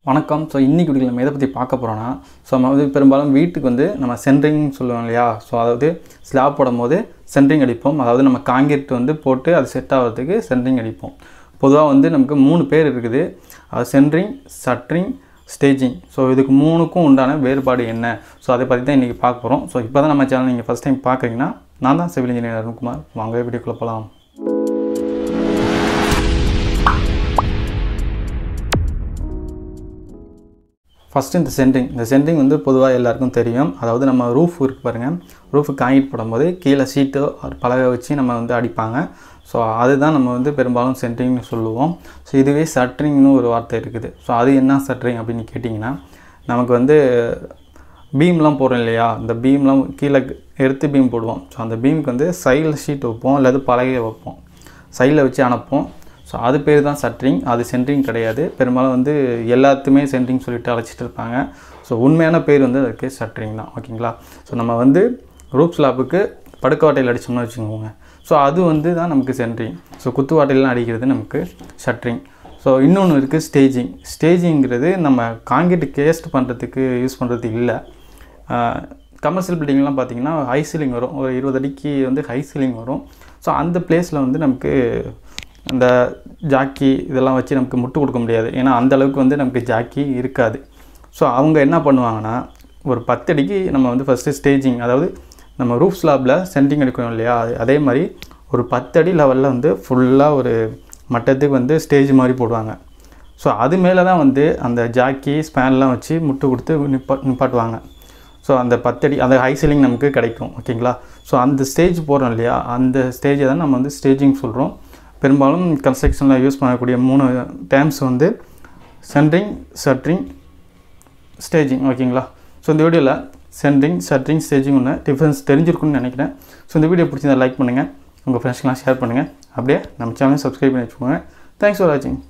வணக்கம் ஸோ இன்றைக்கி வீடியோவில் நம்ம எதை பற்றி பார்க்க போகிறோன்னா ஸோ நம்ம வந்து பெரும்பாலும் வீட்டுக்கு வந்து நம்ம சென்ட்ரிங் சொல்லுவோம் இல்லையா ஸோ அதாவது ஸ்லாப் போடும்போது சென்ட்ரிங் அடிப்போம் அதாவது நம்ம காங்கிரீட் வந்து போட்டு அது செட் ஆகிறதுக்கு சென்ட்ரிங் அடிப்போம் பொதுவாக வந்து நமக்கு மூணு பேர் இருக்குது அது சென்ட்ரிங் சட்ரிங் ஸ்டேஜிங் ஸோ இதுக்கு மூணுக்கும் உண்டான வேறுபாடு என்ன ஸோ அதை பற்றி தான் இன்றைக்கி பார்க்க போகிறோம் ஸோ இப்போ தான் நம்ம சேனல் நீங்கள் ஃபஸ்ட் டைம் பார்க்குறீங்கன்னா நான் தான் சிவில் இன்ஜினியர் அருண்குமார் வாங்க வீடியோக்குள்ளே போகலாம் ஃபஸ்ட்டு இந்த சென்ட்ரிங் இந்த சென்ட்ரிங் வந்து பொதுவாக எல்லாருக்கும் தெரியும் அதாவது நம்ம ரூஃப் இருக்கு பாருங்கள் ரூஃபு காங்கிட் போடும்போது கீழே சீட்டோ பலகை வச்சு நம்ம வந்து அடிப்பாங்க ஸோ அதுதான் நம்ம வந்து பெரும்பாலும் சென்ட்ரிங்னு சொல்லுவோம் ஸோ இதுவே சட்ரிங்னு ஒரு வார்த்தை இருக்குது ஸோ அது என்ன சட்ரிங் அப்படின்னு கேட்டிங்கன்னா நமக்கு வந்து பீம்லாம் போடுறோம் இல்லையா இந்த பீம்லாம் கீழே எடுத்து பீம் போடுவோம் ஸோ அந்த பீமுக்கு வந்து சைடில் ஷீட் வைப்போம் அல்லது பலகையை வைப்போம் சைடில் வச்சு அனுப்போம் ஸோ அது பேர் தான் சட்ரிங் அது சென்ட்ரிங் கிடையாது பெரும்பாலும் வந்து எல்லாத்துமே சென்ட்ரிங் சொல்லிட்டு அழைச்சிட்டு இருப்பாங்க ஸோ உண்மையான பேர் வந்து அதுக்கு சட்ரிங் தான் ஓகேங்களா ஸோ நம்ம வந்து ரூப் ஸ்லாப்புக்கு படுக்கவாட்டையில் அடித்தோம்னு வச்சுக்கோங்க ஸோ அது வந்து தான் நமக்கு சென்ட்ரிங் ஸோ குத்துவாட்டையிலாம் அடிக்கிறது நமக்கு ஷட்ரிங் ஸோ இன்னொன்று இருக்குது ஸ்டேஜிங் ஸ்டேஜிங்கிறது நம்ம காங்கிரீட் கேஸ்ட் பண்ணுறதுக்கு யூஸ் பண்ணுறது இல்லை கமர்ஷியல் பில்டிங்லாம் பார்த்தீங்கன்னா ஹை சீலிங் வரும் ஒரு இருபது அடிக்கு வந்து ஹை சீலிங் வரும் ஸோ அந்த பிளேஸில் வந்து நமக்கு அந்த ஜாக்கி இதெல்லாம் வச்சு நமக்கு முட்டு கொடுக்க முடியாது ஏன்னா அந்த அளவுக்கு வந்து நமக்கு ஜாக்கி இருக்காது ஸோ அவங்க என்ன பண்ணுவாங்கன்னா ஒரு பத்து அடிக்கு நம்ம வந்து ஃபஸ்ட்டு ஸ்டேஜிங் அதாவது நம்ம ரூஃப் ஸ்லாப்பில் சென்டிங் எடுக்கணும் இல்லையா அதே மாதிரி ஒரு பத்து அடி லெவலில் வந்து ஃபுல்லாக ஒரு மட்டத்துக்கு வந்து ஸ்டேஜ் மாதிரி போடுவாங்க ஸோ அது மேலே தான் வந்து அந்த ஜாக்கி ஸ்பேன்லாம் வச்சு முட்டு கொடுத்து நிப்பா நிப்பாட்டுவாங்க ஸோ அந்த பத்தடி அந்த ஹை சீலிங் நமக்கு கிடைக்கும் ஓகேங்களா ஸோ அந்த ஸ்டேஜ் போகிறோம் இல்லையா அந்த ஸ்டேஜை தான் நம்ம வந்து ஸ்டேஜிங் சொல்கிறோம் பெரும்பாலும் கன்ஸ்ட்ரக்ஷனில் யூஸ் பண்ணக்கூடிய மூணு டேம்ஸ் வந்து சென்ட்ரிங் சட்ரிங் ஸ்டேஜிங் ஓகேங்களா ஸோ இந்த வீடியோவில் சென்ட்ரிங் சட்ரிங் ஸ்டேஜிங் ஒன்று டிஃப்ரென்ஸ் தெரிஞ்சிருக்குன்னு நினைக்கிறேன் ஸோ இந்த வீடியோ பிடிச்சிருந்தா லைக் பண்ணுங்கள் உங்கள் ஃப்ரெண்ட்ஸ்க்கெலாம் ஷேர் பண்ணுங்கள் அப்படியே நம்ம சேனலை சப்ஸ்கிரைப் பண்ணி வச்சுக்கோங்க தேங்க்ஸ் ஃபார் வாட்சிங்